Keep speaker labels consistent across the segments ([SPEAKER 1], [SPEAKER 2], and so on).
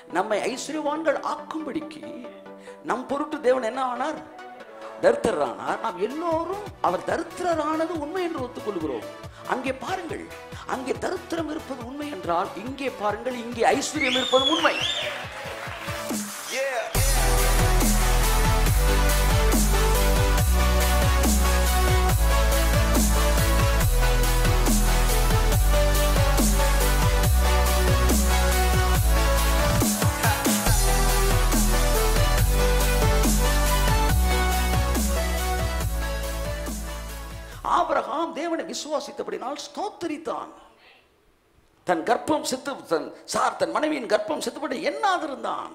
[SPEAKER 1] நம்மை ஐஸ்வர்யவான்கள் ஆக்கும்படிக்கு நம் பொருட்டு தேவன் என்ன ஆனார் தரித்திரரானார் நாம் எல்லோரும் அவர் தரித்திரரானது உண்மை என்று ஒத்துக்கொள்கிறோம் அங்கே பாருங்கள் அங்கே தரித்திரம் இருப்பது உண்மை என்றால் இங்கே பாருங்கள் இங்கே ஐஸ்வர்யம் இருப்பது உண்மை
[SPEAKER 2] Yeah.
[SPEAKER 1] ஆபிரகாம் தேவனை விசுவாசித்தபடினால் ஸ்தோத்தரித்தான் தன் கர்ப்பம் செத்து தன் சார் தன் மனைவியின் கர்ப்பம் செத்துப்பட்டு எண்ணாதிருந்தான்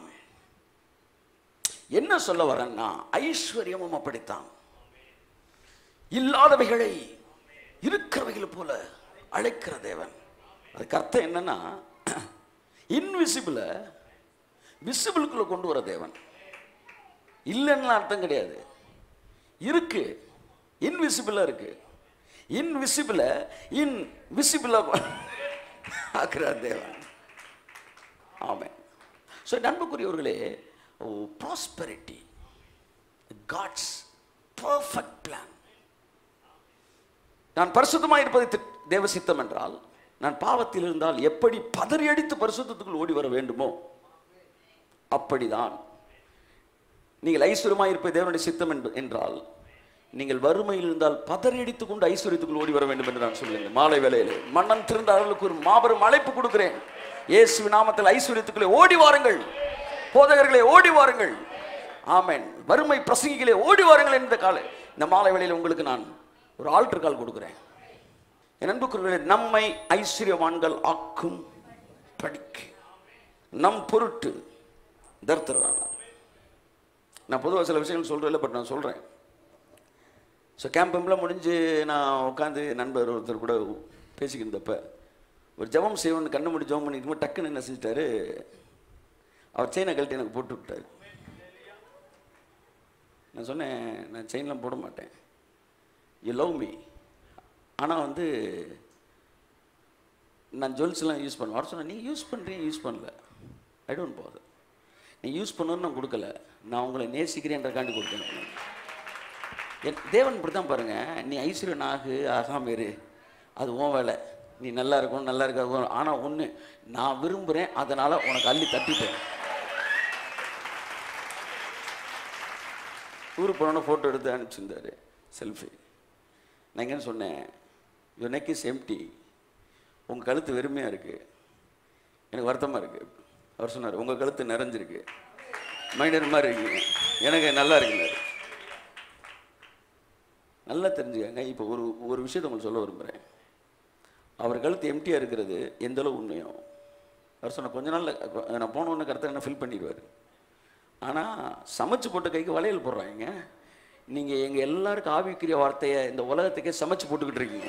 [SPEAKER 1] என்ன சொல்ல வரேன்னா ஐஸ்வர்யமும் அப்படித்தான் இல்லாதவைகளை இருக்கிறவைகள் போல அழைக்கிற தேவன் அதுக்கு அர்த்தம் என்னன்னா இன்விசிபிள விசிபிளுக்குள்ள கொண்டு வர தேவன் இல்லைன்னு அர்த்தம் கிடையாது இருக்கு இன்விசிபிளா இருக்கு இன்விசிபிள இன் விசிபிளா ஆக்குறார் தேவன் ஆமென் ஸோ நண்புக்குரியவர்களே ப்ராஸ்பெரிட்டி காட்ஸ் பர்ஃபெக்ட் பிளான் நான் பரிசுத்தமாக இருப்பதை தி- தேவ சித்தம் என்றால் நான் பாவத்தில் இருந்தால் எப்படி பதறி அடித்து பரிசுத்தத்துக்குள் ஓடி வர வேண்டுமோ அப்படிதான் நீங்கள் ஐஸ்வர்யமாக இருப்பது தேவனுடைய சித்தம் என்ப- என்றால் நீங்கள் வறுமையில் இருந்தால் பதறி அடித்துக் கொண்டு ஐஸ்வர்யத்துக்குள் ஓடி வர வேண்டும் என்று நான் சொல்லுங்கள் மாலை வேளையிலே மன்னன் திருந்த அவர்களுக்கு ஒரு மாபெரும் அழைப்பு கொடுக்கிறேன் இயேசு நாமத்தில் ஐஸ்வர்யத்துக்குள்ளே ஓடி வாருங்கள் போதகர்களே ஓடி வாருங்கள் ஆமென் வறுமை பிரசங்கிகளே ஓடி வாருங்கள் என்ற கால இந்த மாலை வேளையில் உங்களுக்கு நான் ஒரு ஆல்டர் கால் கொடுக்கிறேன் என் அன்புக்குரியவர்களே நம்மை ஐஸ்வர்யவான்கள் ஆக்கும் படிக்க நம் பொருட்டு தரித்திரரானார் நான் பொதுவாக சில விஷயங்கள் சொல்கிறேன் பட் நான் சொல்கிறேன் ஸோ கேம்பம்லாம் முடிஞ்சு நான் உட்காந்து நண்பர் ஒருத்தர் கூட பேசிக்கிட்டு இருந்தப்ப ஒரு ஜெபம் செய்வோன்னு கண்ணு முடி ஜெபம் பண்ணிட்டு டக்குன்னு என்ன செஞ்சிட்டாரு அவர் செயினை கழட்டி எனக்கு போட்டு விட்டாரு நான் சொன்னேன் நான் செயின்லாம் போட மாட்டேன் யூ லவ் மீ ஆனால் வந்து நான் ஜுவல்ஸ்லாம் யூஸ் பண்ணுவேன் அவர் சொன்னேன் நீ யூஸ் பண்ணுறீங்க யூஸ் பண்ணல ஐ டோன்ட் போது நீ யூஸ் பண்ணணும்னு நான் கொடுக்கல நான் உங்களை நேசிக்கிறேன்றக்காண்டி கொடுத்தேன் என் தேவன் இப்படி தான் பாருங்க நீ ஐஸ்வர்யன் ஆகு ஆகாம இரு அது உன் வேலை நீ நல்லா இருக்கணும் நல்லா இருக்க ஆனால் ஒன்று நான் விரும்புகிறேன் அதனால் உனக்கு அள்ளி தட்டிட்டேன் ஊருக்கு போனோன்னு ஃபோட்டோ எடுத்து அனுப்பிச்சிருந்தாரு செல்ஃபி நான் எங்கன்னு சொன்னேன் யுவர் நெக் இஸ் எம்டி உங்கள் கழுத்து வெறுமையாக இருக்குது எனக்கு வருத்தமாக இருக்குது அவர் சொன்னார் உங்கள் கழுத்து நிறைஞ்சிருக்கு மைனர் மாதிரி இருக்கீங்க எனக்கு நல்லா இருக்குனாரு நல்லா தெரிஞ்சுக்கங்க இப்போ ஒரு ஒரு விஷயத்தை உங்களுக்கு சொல்ல விரும்புகிறேன் அவர் கழுத்து எம்டியாக இருக்கிறது எந்த அளவு உண்மையோ அவர் சொன்ன கொஞ்ச நாள்ல நான் போன உடனே கருத்தை என்ன ஃபில் பண்ணிடுவார் ஆனால் சமைச்சு போட்ட கைக்கு வளையல் போடுறாங்க நீங்கள் எங்கள் எல்லாருக்கும் ஆவிக்குரிய வார்த்தையை இந்த உலகத்துக்கே சமைச்சு போட்டுக்கிட்டு இருக்கீங்க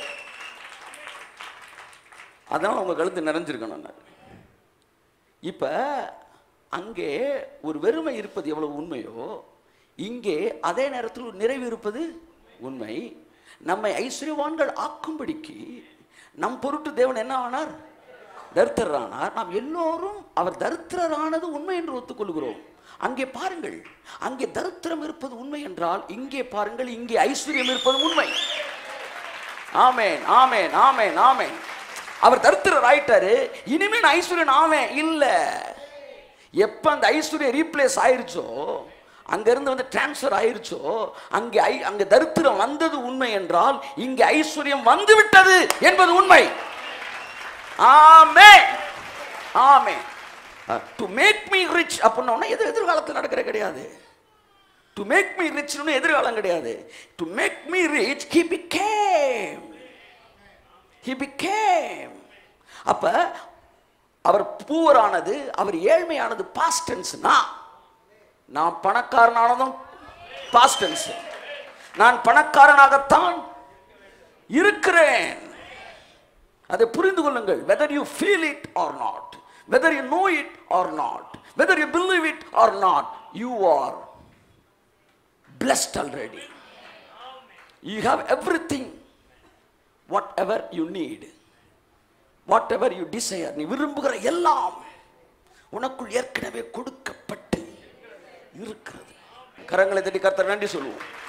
[SPEAKER 1] அதனால் உங்கள் கழுத்து நிறைஞ்சிருக்கணும் நான் இப்போ அங்கே ஒரு வெறுமை இருப்பது எவ்வளவு உண்மையோ இங்கே அதே நேரத்தில் ஒரு நிறைவு இருப்பது உண்மை நம்மை ஐஸ்வர்யவான்கள் ஆக்கும்படிக்கு நம் பொருட்டு தேவன் என்ன ஆனார் தரித்திரரானார் நாம் எல்லோரும் அவர் தரித்திரரானது உண்மை என்று ஒத்துக்கொள்கிறோம் அங்கே பாருங்கள் அங்கே தரித்திரம் இருப்பது உண்மை என்றால் இங்கே பாருங்கள் இங்கே ஐஸ்வர்யம் இருப்பது உண்மை ஆமேன் ஆமேன் ஆமேன் ஆமேன் அவர் தரித்திரர் ஆயிட்டாரு இனிமே நான் ஐஸ்வர்யன் ஆவேன் இல்ல எப்ப அந்த ஐஸ்வர்யம் ரீப்ளேஸ் ஆயிருச்சோ அங்க இருந்து வந்து டிரான்ஸ்ஃபர் ஆயிருச்சோ அங்கே ஐ அங்க தரித்திரம் வந்தது உண்மை என்றால் இங்கே ஐஸ்வர்யம் வந்து விட்டது என்பது உண்மை ஆமே ஆமே டு மேக் மீ ரிச் அப்படின்னா எது எதிர்காலத்தில் நடக்கிற கிடையாது டு மேக் மீ ரிச்னு எதிர்காலம் கிடையாது to make me rich he became he became அப்ப அவர் பூவரானது அவர் ஏழ்மையானது பாஸ்ட் டென்ஸ்னா நான் பணக்காரனானதும் பாஸ்ட் டென்ஸ் நான் பணக்காரனாகத்தான் இருக்கிறேன் அதை புரிந்து கொள்ளுங்கள் whether you feel it or not whether you know it or not whether you believe it or not you are blessed already. You have everything, whatever you need, whatever you desire. நீ விரும்புகிற எல்லாம் உனக்குள் ஏற்கனவே கொடுக்கப்பட்டு இருக்கிறது கரங்களை தட்டி கர்த்தர் நன்றி சொல்லுவோம்